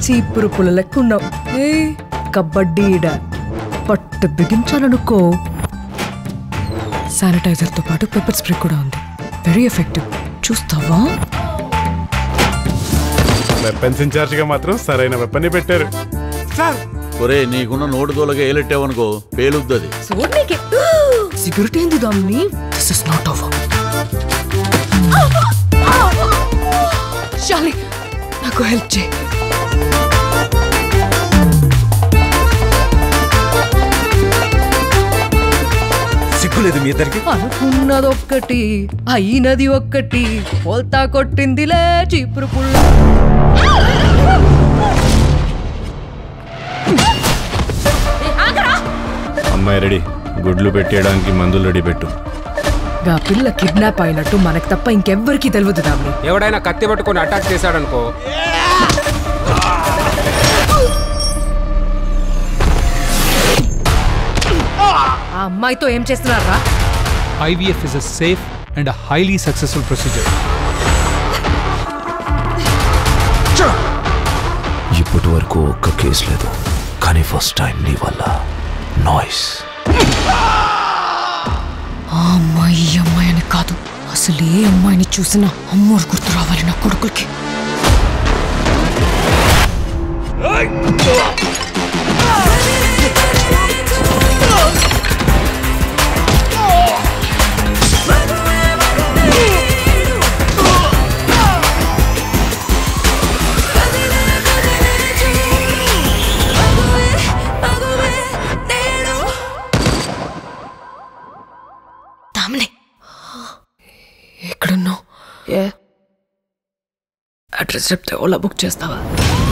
చీపురు పుల్ల లెక్క ఉన్నావు ఏ కబడ్డీ ఈడ పట్టు బిగించాలనుకో శానిటైజర్తో పాటు పెప్పర్ స్ప్రే కూడా ఉంది వెరీ ఎఫెక్టివ్ చూస్తావా వెపన్స్ ఇన్ఛార్జ్ గా మాత్రం సరైన వెపన్ పెట్టారు సార్ ఒరే నీకున్న నోటు దోలగా ఏలెట్టావనుకో పేలుద్దది చూడనీకే సిగరెట్ ఏంది దాన్ని దిస్ ఇస్ నాట్ ఓవర్ శాలి నాకు హెల్ప్ చేయి సిగ్గులేదు మీ ఇద్దరికి అనుకున్నది ఒక్కటి అయినది ఒక్కటి పోల్తా కొట్టిందిలే చీపురు పుల్ల అమ్మాయి రెడీ గుడ్లు పెట్టేయడానికి మందులు రెడీ పెట్టు గా పిల్ల కిడ్నాప్ అయినట్టు మనకు తప్ప ఇంకెవ్వరికీ తెలియదు దాన్ని ఎవడైనా కత్తి పట్టుకొని అటాక్ చేశాడనుకో ఆ అమ్మాయితో ఏం చేస్తున్నారా IVF is a safe and a highly successful procedure. ఇప్పటి వరకు ఒక్క కేసు లేదు కానీ ఫస్ట్ టైం నీ వల్ల నాయిస్ ఆ అమ్మాయి ఈ అమ్మాయి అని కాదు అసలు ఏ అమ్మాయిని చూసినా అమ్మోరు గుర్తు రావాలి నా కొడుకులకి దామిని ఎక్కడున్నావు ఏ అడ్రస్ చెప్తే ఓలా బుక్ చేస్తావా